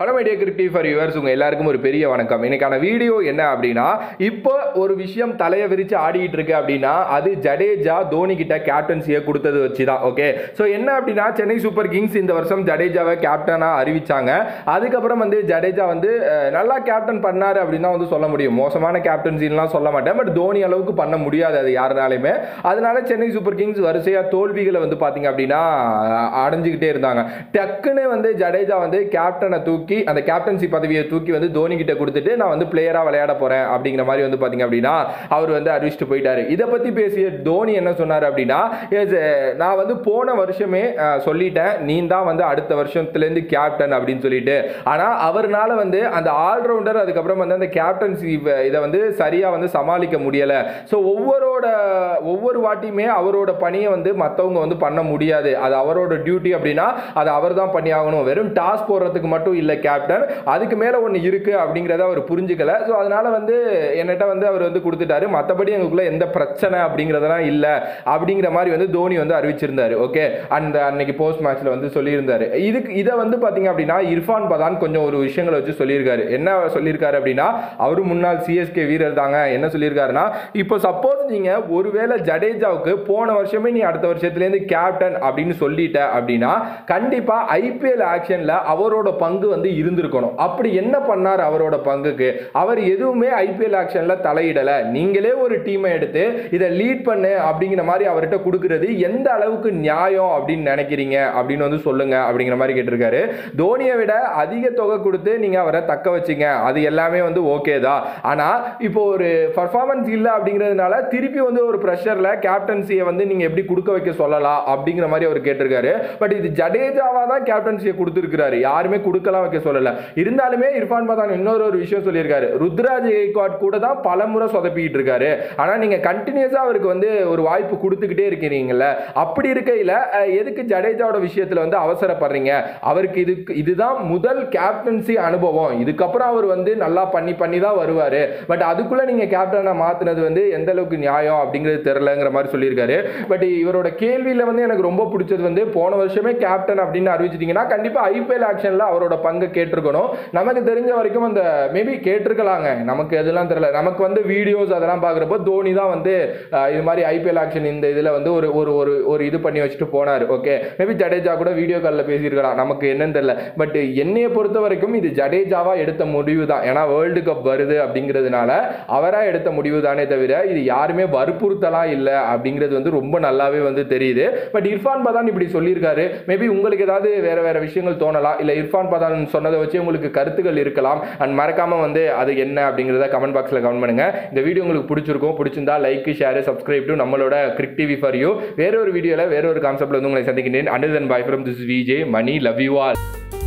hello my dear crypto for yours உங்கள் எல்லாருக்கும் ஒரு பெரிய வணக்கம் இன்னைக்கான வீடியோ என்ன அப்படின்னா இப்போ ஒரு விஷயம் தலையை விரிச்சு ஆடிட்டு இருக்கு அப்படின்னா அது ஜடேஜா தோனி கிட்ட கேப்டன்சியை கொடுத்தது வச்சு தான் ஓகே ஸோ என்ன அப்படின்னா சென்னை சூப்பர் கிங்ஸ் இந்த வருஷம் ஜடேஜாவை கேப்டனாக அறிவிச்சாங்க அதுக்கப்புறம் வந்து ஜடேஜா வந்து அஹ், நல்லா கேப்டன் பண்ணாரு அப்படின்னு தான் வந்து சொல்ல முடியும் மோசமான கேப்டன்சின்லாம் சொல்ல மாட்டேன் பட் தோனி அளவுக்கு பண்ண முடியாது அது யாருனாலுமே அதனால சென்னை சூப்பர் கிங்ஸ் வரிசையாக தோல்விகளை வந்து பார்த்தீங்க அப்படின்னா அஹ், அடைஞ்சுக்கிட்டே இருந்தாங்க டக்குன்னு வந்து ஜடேஜா வந்து கேப்டனை தூக்கி அந்த கேப்டன்சி பதவியை தூக்கி வந்து தோனி கிட்ட கொடுத்துட்டு நான் வந்து பிளேயராக விளையாட போறேன் அப்படிங்கிற மாதிரி வந்து பார்த்தீங்க அப்படின்னா அவர் வந்து அறிவிச்சிட்டு போயிட்டாரு இதை பத்தி பேசிய தோனி என்ன சொன்னார் அப்படின்னா "Yes, அஹ், நான் வந்து போன வருஷமே அஹ், சொல்லிட்டேன் நீ தான் வந்து அடுத்த வருஷத்துலேருந்து கேப்டன் அப்படின்னு சொல்லிட்டு ஆனால் அவர்னால வந்து அந்த ஆல்ரவுண்டர் அதுக்கப்புறம் வந்து அந்த கேப்டன்சி இதை வந்து சரியாக வந்து சமாளிக்க முடியலை ஸோ ஒவ்வொருட ஒவ்வொரு வாட்டியுமே அவரோட பணியை வந்து மற்றவங்க வந்து பண்ண முடியாது அது அவரோட டியூட்டி அப்படின்னா அது அவர் தான் பண்ணி ஆகணும் வெறும் டாஸ் போடுறதுக்கு மட்டும் இல்லை கேப்டன் அதுக்கு மேலே ஒன்று இருக்குது அப்படிங்கிறத அவர் புரிஞ்சுக்கல ஸோ அதனால வந்து என்கிட்ட வந்து அவர் வந்து கொடுத்துட்டாரு மற்றபடி எங்களுக்குள்ள எந்த பிரச்சனை அப்படிங்கிறதெல்லாம் இல்லை அப்படிங்கிற மாதிரி வந்து தோனி வந்து அறிவிச்சிருந்தாரு ஓகே அந்த அன்னைக்கு போஸ்ட் மேட்ச்ல வந்து சொல்லியிருந்தாரு இதுக்கு இதை வந்து பார்த்தீங்க அப்படின்னா இர்ஃபான் பதான் கொஞ்சம் ஒரு விஷயங்களை வச்சு சொல்லியிருக்காரு என்ன சொல்லியிருக்காரு அப்படின்னா அவரும் முன்னாள் சிஎஸ்கே வீரர் தாங்க என்ன சொல்லியிருக்காருன்னா இப்போ சப்போஸ் நீங்கள் ஒருவேளை ஜடேஜாவுக்கு போன வருஷமே நீ அடுத்த வருஷத்துலேருந்து கேப்டன் அப்படின்னு சொல்லிட்ட அப்படின்னா கண்டிப்பாக ஐபிஎல் ஆக்ஷனில் அவரோட பங்கு வந்து இருந்திருக்கணும் அப்படி என்ன பண்ணார் அவரோட பங்குக்கு அவர் எதுவுமே ஐபிஎல் ஆக்ஷனில் தலையிடலை நீங்களே ஒரு டீமை எடுத்து இதை லீட் பண்ணு அப்படிங்கிற மாதிரி அவர்கிட்ட கொடுக்கறது எந்த அளவுக்கு நியாயம் அப்படின்னு நினைக்கிறீங்க அப்படின்னு வந்து சொல்லுங்க அப்படிங்கிற மாதிரி கேட்டிருக்காரு தோனியை விட அதிக தொகை கொடுத்து நீங்க அவரை தக்க வச்சிங்க அது எல்லாமே வந்து ஓகே தான் ஆனா இப்போ ஒரு பர்ஃபார்மன்ஸ் இல்லை அப்படிங்கிறதுனால திருப்பி வந்து ஒரு ப்ரெஷர்ல கேப்டன்சியை வந்து நீங்க எப்படி கொடுக்க வைக்க சொல்லலாம் அப்படிங்கிற மாதிரி அவர் கேட்டிருக்காரு பட் இது ஜடேஜாவா தான் கேப்டன்சியை கொடுத்துருக்காரு யாருமே கொடுக்கலாம் வைக்க சொல்லல இருந்தாலுமே இர்ஃபான் பதான் இன்னொரு ஒரு விஷயம் சொல்லியிருக்காரு ருத்ராஜ் கெய்க்வாட் கூட தான் பல முறை சொதப்பிக்கிட்டு இருக்காரு ஆனா நீங்க கண்டினியூஸா அவருக்கு வந்து ஒரு வாய்ப்பு கொடுத்துக்கிட்டே இருக்கிறீங்கல்ல அப்படி இருக்கையில் அஹ், எதுக்கு ஜடேஜாவோட விஷயத்துல வந்து அவசரப்படுறீங்க அவருக்கு இதுக்கு இதுதான் முதல் கேப்டன்சி அனுபவம் இதுக்கப்புறம் அவர் வந்து நல்லா பண்ணி பண்ணி தான் வருவார் பட் அதுக்குள்ள நீங்க கேப்டனை மாத்துனது வந்து எந்த அளவுக்கு நியாயம் அப்படிங்கிறது தெரிலங்கிற மாதிரி சொல்லியிருக்காரு பட் இவரோட கேள்வியில வந்து எனக்கு ரொம்ப பிடிச்சது வந்து போன வருஷமே கேப்டன் அப்படின்னு அறிவிச்சிட்டீங்கன்னா கண்டிப்பா ஐபிஎல் ஆக்ஷன்ல அவரோட பங்கு கேட்டிருக்கணும் நமக்கு தெரிஞ்ச வரைக்கும் அந்த மேபி கேட்டிருக்கலாங்க நமக்கு எதுலாம் தெரியல நமக்கு வந்து வீடியோஸ் அதெல்லாம் பார்க்குறப்போ தோனி தான் வந்து அஹ், இது மாதிரி ஐபிஎல் ஆக்ஷன் இந்த இதில் வந்து ஒரு ஒரு ஒரு ஒரு இது பண்ணி வச்சுட்டு போனார் ஓகே மேபி ஜடேஜா கூட வீடியோ காலில் பேசியிருக்கலாம் நமக்கு என்னன்னு தெரியல பட் என்னைய பொறுத்த வரைக்கும் இது ஜடேஜாவா எடுத்த முடிவு தான் ஏன்னா வேர்ல்டு கப் வருது அப்படிங்கிறதுனால அவராக எடுத்த முடிவு தானே தவிர இது யாருமே வற்புறுத்தலாம் இல்லை அப்படிங்கிறது வந்து ரொம்ப நல்லாவே வந்து தெரியுது பட் இர்ஃபான் பதான் இப்படி சொல்லியிருக்காரு மேபி உங்களுக்கு ஏதாவது வேற வேற விஷயங்கள் தோணலாம் இல்லை இர்ஃபான் பதான் சொன்னதை வச்சு உங்களுக்கு கருத்துக்கள் இருக்கலாம் அண்ட் மறக்காம வந்து அது என்ன அப்படிங்கிறத கமெண்ட் பாக்ஸில் கமெண்ட் பண்ணுங்க இந்த வீடியோ உங்களுக்கு பிடிச்சிருக்கும் பிடிச்சிருந்தா லைக் ஷேர் சப்ஸ்கிரைப் டு நம்மளோட கிரிக் டிவி ஃபார் யூ வேற ஒரு வீடியோவில் வேற ஒரு கான்செப்ட்ல வந்து உங்களை சந்திக்கின்றேன் அண்டர் தன் பாய் from this VJ Mani love you all